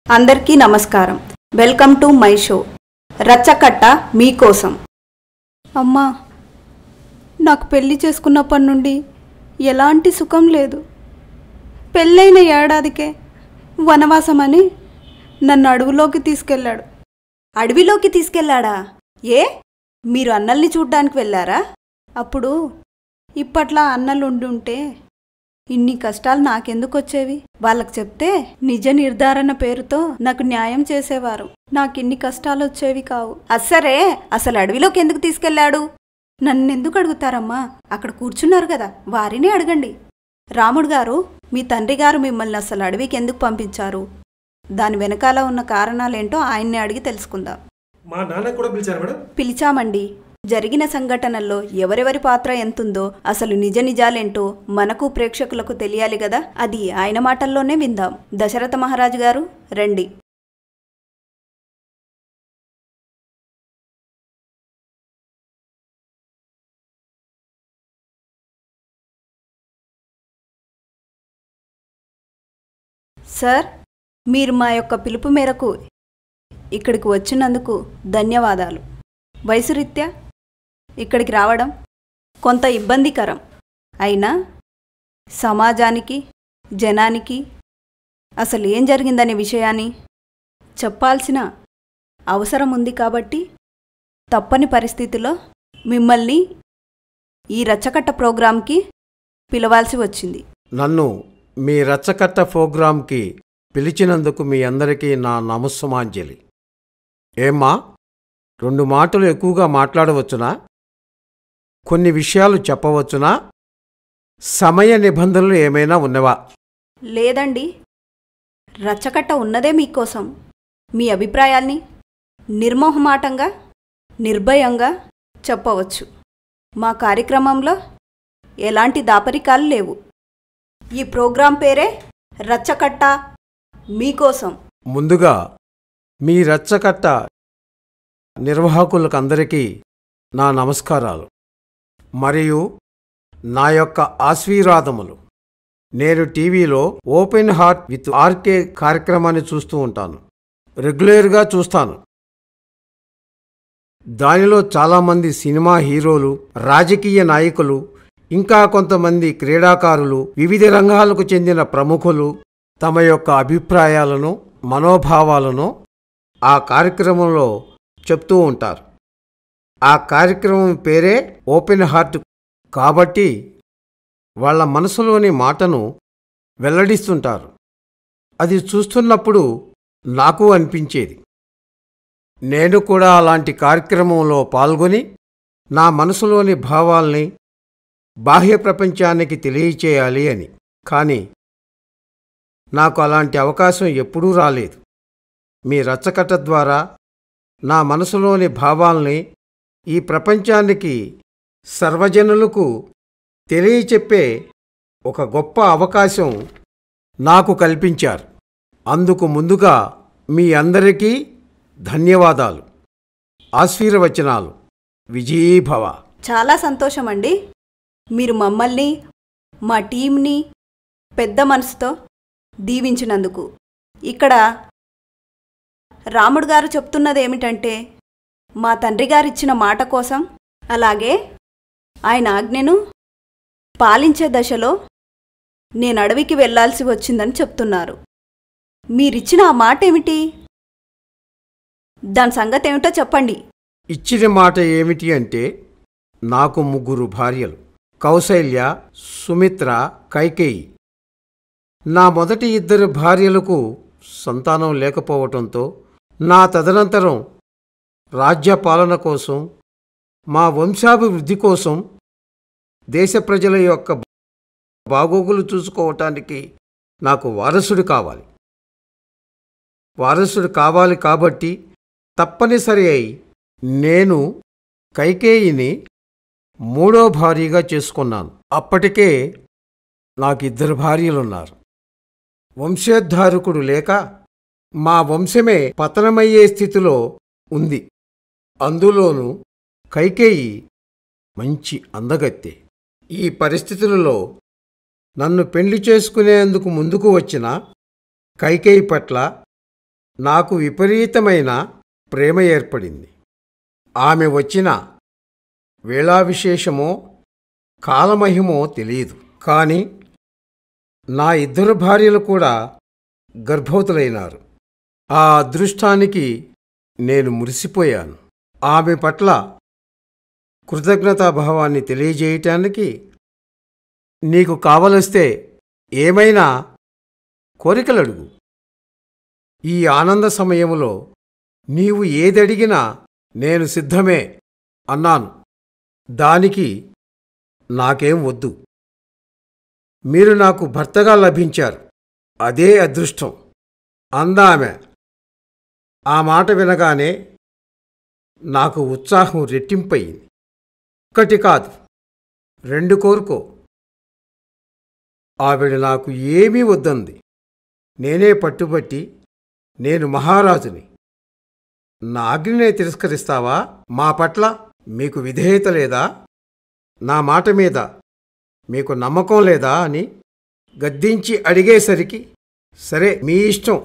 అందరికీ నమస్కారం welcome to my show Rachakatta మీకోసం అమ్మా నాకు పెళ్లి చేసుకున్నప్పటి నుండి ఎలాంటి సుఖం లేదు పెళ్ళైన ఏడాదికే వనవాసమని నన్ను అడవిలోకి తీసుకెళ్ళాడు అడవిలోకి తీసుకెళ్ళాడా ఏ మీరు అన్నల్ని చూడ్డానికి వెళ్ళారా అప్పుడు ఇప్పట్లా అన్నలు ఉండి ఉంటే ఇన్ని కష్టాలు నాకెందుకు వచ్చేవి వాళ్ళకి చెప్తే నిజ నిర్ధారణ పేరుతో నాకు న్యాయం చేసేవారు నాకు ఇన్ని కష్టాలు వచ్చేవి కావు అస్సరే అసలు అడవిలోకి ఎందుకు తీసుకెళ్ళాడు నన్ను ఎందుకు అడుగుతారమ్మా అక్కడ కూర్చున్నారు కదా వారినే అడగండి రాముడు గారు మీ తండ్రి గారు మిమ్మల్ని అసలు అడవికి ఎందుకు పంపించారు దాని వెనకాల ఉన్న కారణాలేంటో ఆయన్ని అడిగి తెలుసుకుందాం మా నాన్న కూడా పిలిచారు మేడం పిలిచామండి జరిగిన సంఘటనల్లో ఎవరెవరి పాత్ర ఎంతుందో అసలు నిజ నిజాలేంటో మనకు ప్రేక్షకులకు తెలియాలి కదా అది ఆయన మాటల్లోనే విందాం దశరథ మహారాజు గారు రండి సార్ మీరు మా యొక్క పిలుపు మేరకు ఇక్కడికి వచ్చినందుకు ధన్యవాదాలు వయసు రీత్యా ఇక్కడికి రావడం కొంత ఇబ్బందికరం అయినా సమాజానికి జనానికి అసలు ఏం జరిగిందనే విషయాన్ని చెప్పాల్సిన అవసరం ఉంది కాబట్టి తప్పని పరిస్థితిలో మిమ్మల్ని ఈ రచ్చకట్ట ప్రోగ్రాంకి పిలవాల్సి వచ్చింది నన్ను మీ రచ్చకట్ట ప్రోగ్రాంకి పిలిచినందుకు మీ అందరికీ నా నమస్సుమాంజలి ఏమ్మా రెండు మాటలు ఎక్కువగా మాట్లాడవచ్చునా కొన్ని విషయాలు చెప్పవచ్చునా సమయ నిబంధనలు ఏమైనా ఉన్నవా లేదండి రచ్చకట్ట ఉన్నదే మీకోసం మీ అభిప్రాయాల్ని నిర్మోహమాటంగా నిర్భయంగా చెప్పవచ్చు మా కార్యక్రమంలో ఎలాంటి దాపరికాలు లేవు ఈ ప్రోగ్రాం పేరే రచ్చకట్ట మీకోసం ముందుగా మీ రచ్చకట్ట నిర్వాహకులకందరికీ నా నమస్కారాలు మరియు నా యొక్క ఆశీర్వాదములు నేను టీవీలో ఓపెన్ హార్ట్ విత్ ఆర్కే కార్యక్రమాన్ని చూస్తూ ఉంటాను రెగ్యులర్గా చూస్తాను దానిలో చాలామంది సినిమా హీరోలు రాజకీయ నాయకులు ఇంకా కొంతమంది క్రీడాకారులు వివిధ రంగాలకు చెందిన ప్రముఖులు తమ యొక్క అభిప్రాయాలను మనోభావాలను ఆ కార్యక్రమంలో చెప్తూ ఉంటారు ఆ కార్యక్రమం పేరే ఓపెన్ హార్ట్ కాబట్టి వాళ్ళ మనసులోని మాటను వెల్లడిస్తుంటారు అది చూస్తున్నప్పుడు నాకు అనిపించేది నేను కూడా అలాంటి కార్యక్రమంలో పాల్గొని నా మనసులోని భావాల్ని బాహ్య ప్రపంచానికి తెలియచేయాలి అని కానీ నాకు అలాంటి అవకాశం ఎప్పుడూ రాలేదు మీ రచ్చకట్ట ద్వారా నా మనసులోని భావాల్ని ఈ ప్రపంచానికి సర్వజనులకు తెలియచెప్పే ఒక గొప్ప అవకాశం నాకు కల్పించారు అందుకు ముందుగా మీ అందరికీ ధన్యవాదాలు ఆశీర్వచనాలు విజయీభవ చాలా సంతోషం అండి మీరు మమ్మల్ని మా టీంని పెద్ద మనసుతో దీవించినందుకు ఇక్కడ రాముడు గారు చెప్తున్నది ఏమిటంటే మా తండ్రి గారు ఇచ్చిన మాట కోసం అలాగే ఆయన ఆజ్ఞను పాలించే దశలో నేను అడవికి వెళ్ళాల్సి వచ్చిందని చెప్తున్నారు మీరిచ్చిన ఆ మాట ఏమిటి దాని సంగతి ఏమిటో చెప్పండి ఇచ్చిన మాట ఏమిటి అంటే నాకు ముగ్గురు భార్యలు కౌశల్య సుమిత్ర కైకేయి నా మొదటి ఇద్దరు భార్యలకు సంతానం లేకపోవటంతో నా తదనంతరం రాజ్య పాలన కోసం మా వంశాభివృద్ధి కోసం దేశ ప్రజల యొక్క బాగోగులు చూసుకోవటానికి నాకు వారసుడు కావాలి వారసుడు కావాలి కాబట్టి తప్పనిసరి అయి నేను కైకేయిని మూడో భార్యగా చేసుకున్నాను అప్పటికే నాకు ఇద్దరు భార్యలున్నారు వంశోద్ధారకుడు లేక మా వంశమే పతనమయ్యే స్థితిలో ఉంది అందులోనూ కైకేయి మంచి అందగత్తె ఈ పరిస్థితులలో నన్ను పెళ్లి చేసుకునేందుకు ముందుకు వచ్చిన కైకేయి పట్ల నాకు విపరీతమైన ప్రేమ ఏర్పడింది ఆమె వచ్చిన వేళావిశేషమో కాలమహిమో తెలియదు కానీ నా ఇద్దరు భార్యలు కూడా గర్భవతులైనారు ఆ అదృష్టానికి నేను మురిసిపోయాను ఆమె పట్ల కృతజ్ఞతాభావాన్ని తెలియజేయటానికి నీకు కావలస్తే ఏమైనా కోరికలు అడుగు ఈ ఆనంద సమయంలో నీవు ఏదడిగినా నేను సిద్ధమే అన్నాను దానికి నాకేం వద్దు మీరు నాకు భర్తగా లభించారు అదే అదృష్టం అందామె ఆ మాట వినగానే నాకు ఉత్సాహం రెట్టింపయింది ఒక్కటి కాదు రెండు కోరుకో ఆవిడ నాకు ఏమీ వద్దంది నేనే పట్టుబట్టి నేను మహారాజుని నా ఆజ్ఞనే తిరస్కరిస్తావా మా పట్ల మీకు విధేయత లేదా నా మాట మీద మీకు నమ్మకం లేదా అని గద్దించి అడిగేసరికి సరే మీ ఇష్టం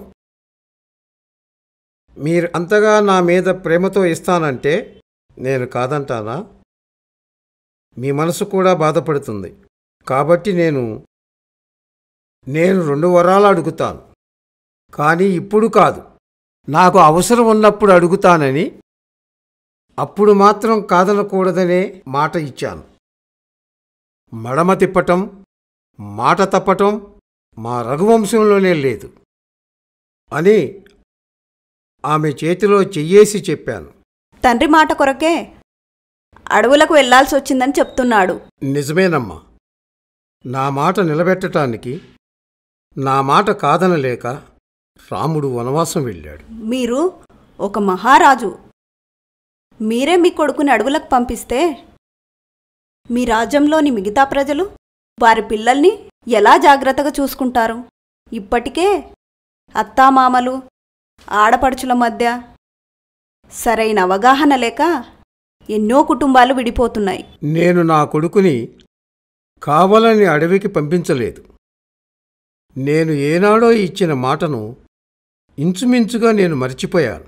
మీరు అంతగా నా మీద ప్రేమతో ఇస్తానంటే నేను కాదంటానా మీ మనసు కూడా బాధపడుతుంది కాబట్టి నేను నేను రెండు వరాలు అడుగుతాను కానీ ఇప్పుడు కాదు నాకు అవసరం ఉన్నప్పుడు అడుగుతానని అప్పుడు మాత్రం కాదనకూడదనే మాట ఇచ్చాను మడమ తిప్పటం మాట తప్పటం మా రఘువంశంలోనే లేదు అని ఆమె చేతిలో చెయ్యేసి చెప్పాను తండ్రి మాట కొరకే అడవులకు వెళ్లాల్సి వచ్చిందని చెప్తున్నాడు నిజమేనమ్మా నా మాట నిలబెట్టటానికి నా మాట కాదనలేక రాముడు వనవాసం వెళ్ళాడు మీరు ఒక మహారాజు మీరే మీ కొడుకుని అడవులకు పంపిస్తే మీ రాజ్యంలోని మిగతా ప్రజలు వారి పిల్లల్ని ఎలా జాగ్రత్తగా చూసుకుంటారు ఇప్పటికే అత్తామామలు ఆడపడుచుల మధ్య సరైన అవగాహన లేక ఎన్నో కుటుంబాలు విడిపోతున్నాయి నేను నా కొడుకుని కావాలని అడవికి పంపించలేదు నేను ఏనాడో ఇచ్చిన మాటను ఇంచుమించుగా నేను మర్చిపోయాను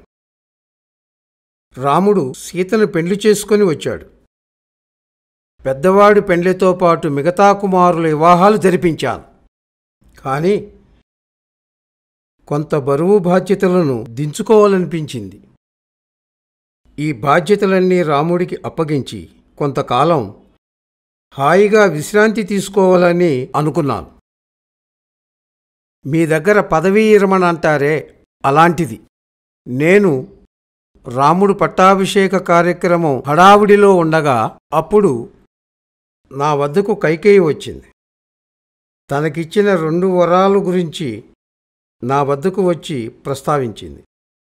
రాముడు సీతను పెండ్లి చేసుకొని వచ్చాడు పెద్దవాడి పెండ్లితో పాటు మిగతా కుమారుల వివాహాలు జరిపించాను కానీ కొంత బరువు బాధ్యతలను దించుకోవాలనిపించింది ఈ బాధ్యతలన్నీ రాముడికి అప్పగించి కొంతకాలం హాయిగా విశ్రాంతి తీసుకోవాలని అనుకున్నాను మీ దగ్గర పదవీ విరమణ అంటారే అలాంటిది నేను రాముడు పట్టాభిషేక కార్యక్రమం హడావుడిలో ఉండగా అప్పుడు నా వద్దకు కైకేయి వచ్చింది తనకిచ్చిన రెండు వరాలు గురించి నా వద్దకు వచ్చి ప్రస్తావించింది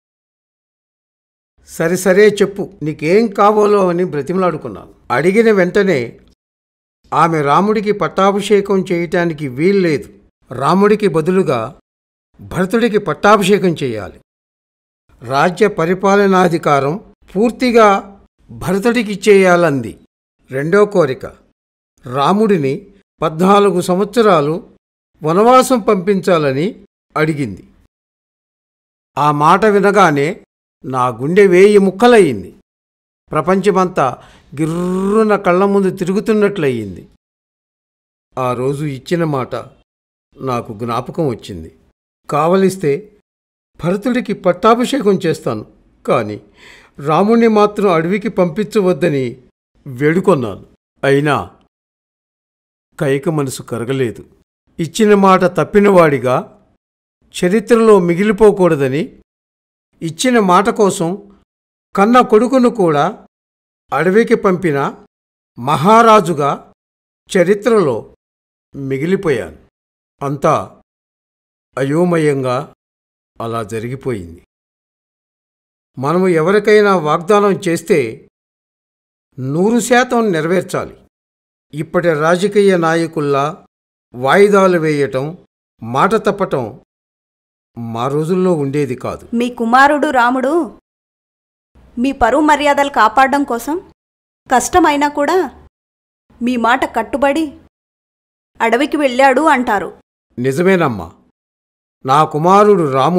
సరే సరే చెప్పు నీకేం కావాలో అని బ్రతిమలాడుకున్నాను అడిగిన వెంటనే ఆమె రాముడికి పట్టాభిషేకం చేయటానికి వీల్లేదు రాముడికి బదులుగా భరతుడికి పట్టాభిషేకం చేయాలి రాజ్య పరిపాలనాధికారం పూర్తిగా భరతుడికి చేయాలంది రెండో కోరిక రాముడిని పద్నాలుగు సంవత్సరాలు వనవాసం పంపించాలని అడిగింది ఆ మాట వినగానే నా గుండె వేయి ముక్కలయ్యింది ప్రపంచమంతా గిర్రున కళ్ళ ముందు తిరుగుతున్నట్లయింది ఆ రోజు ఇచ్చిన మాట నాకు జ్ఞాపకం వచ్చింది కావలిస్తే భరతుడికి పట్టాభిషేకం చేస్తాను కానీ రాముణ్ణి మాత్రం అడవికి పంపించవద్దని వేడుకొన్నాను అయినా కైక మనసు కరగలేదు ఇచ్చిన మాట తప్పినవాడిగా చరిత్రలో మిగిలిపోకూడదని ఇచ్చిన మాట కోసం కన్న కొడుకును కూడా అడవికి పంపిన మహారాజుగా చరిత్రలో మిగిలిపోయాను అంతా అయోమయంగా అలా జరిగిపోయింది మనము ఎవరికైనా వాగ్దానం చేస్తే నూరు శాతం నెరవేర్చాలి ఇప్పటి రాజకీయ నాయకుల్లా వాయిదాలు వేయటం మాట తప్పటం మా రోజుల్లో ఉండేది కాదు మీ కుమారుడు రాముడు మీ పరువు మర్యాదలు కాపాడడం కోసం కష్టమైనా కూడా మీ మాట కట్టుబడి అడవికి వెళ్ళాడు అంటారు నిజమేనమ్మా నా కుమారుడు రాముడు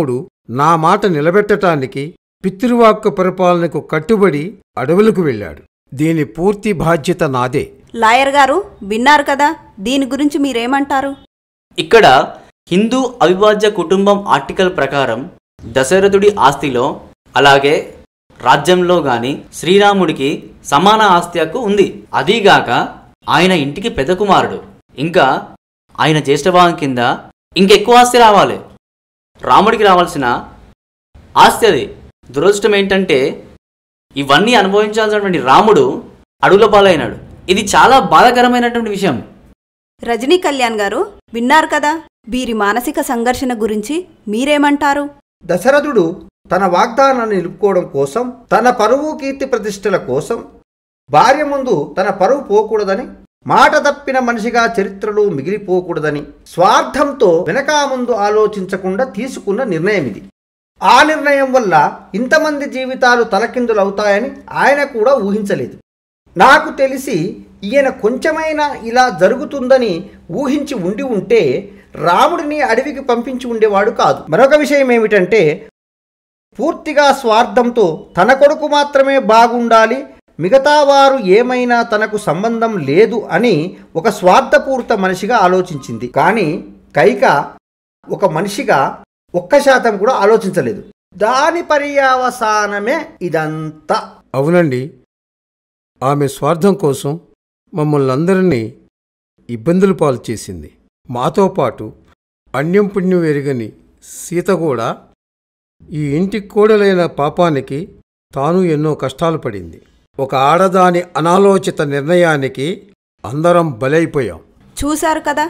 నా మాట నిలబెట్టటానికి పితృవాక్కు పరిపాలనకు కట్టుబడి అడవులకు వెళ్ళాడు దీని పూర్తి బాధ్యత నాదే లాయర్ గారు విన్నారు కదా దీని గురించి మీరేమంటారు ఇక్కడ హిందూ అవిభాజ్య కుటుంబం ఆర్టికల్ ప్రకారం దశరథుడి ఆస్తిలో అలాగే రాజ్యంలో గాని శ్రీరాముడికి సమాన ఆస్తి హక్కు ఉంది అదీగాక ఆయన ఇంటికి పెద్ద కుమారుడు ఇంకా ఆయన జ్యేష్ఠభాగం కింద ఇంకెక్కువ ఆస్తి రావాలి రాముడికి రావాల్సిన ఆస్తి అది దురదృష్టం ఏంటంటే ఇవన్నీ అనుభవించాల్సినటువంటి రాముడు అడవుల పాలైనాడు ఇది చాలా బాధాకరమైనటువంటి విషయం రజనీ కళ్యాణ్ గారు విన్నారు కదా వీరి మానసిక సంఘర్షణ గురించి మీరేమంటారు దశరథుడు తన వాగ్దానాన్ని నిలుపుకోవడం కోసం తన పరువు కీర్తి ప్రతిష్టల కోసం భార్య ముందు తన పరువు పోకూడదని మాట తప్పిన మనిషిగా చరిత్రలో మిగిలిపోకూడదని స్వార్థంతో వెనకా ముందు ఆలోచించకుండా తీసుకున్న నిర్ణయం ఇది ఆ నిర్ణయం వల్ల ఇంతమంది జీవితాలు తలకిందులవుతాయని ఆయన కూడా ఊహించలేదు నాకు తెలిసి ఈయన కొంచెమైనా ఇలా జరుగుతుందని ఊహించి ఉండి ఉంటే రాముడిని అడవికి పంపించి ఉండేవాడు కాదు మరొక విషయం ఏమిటంటే పూర్తిగా స్వార్థంతో తన కొడుకు మాత్రమే బాగుండాలి మిగతా వారు ఏమైనా తనకు సంబంధం లేదు అని ఒక స్వార్థపూరిత మనిషిగా ఆలోచించింది కానీ కైక ఒక మనిషిగా ఒక్క శాతం కూడా ఆలోచించలేదు దాని పర్యావసానమే ఇదంతా అవునండి ఆమె స్వార్థం కోసం మమ్మల్ని అందరినీ ఇబ్బందులు పాలు చేసింది మాతో పాటు అన్యం పుణ్యం ఎరుగని సీత కూడా ఈ ఇంటి కోడలైన పాపానికి తాను ఎన్నో కష్టాలు పడింది ఒక ఆడదాని అనాలోచిత నిర్ణయానికి అందరం బలైపోయాం చూశారు కదా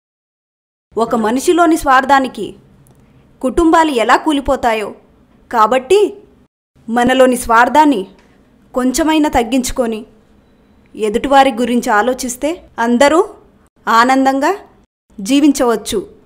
ఒక మనిషిలోని స్వార్థానికి కుటుంబాలు ఎలా కూలిపోతాయో కాబట్టి మనలోని స్వార్థాన్ని కొంచెమైనా తగ్గించుకొని ఎదుటివారి గురించి ఆలోచిస్తే అందరూ ఆనందంగా జీవించవచ్చు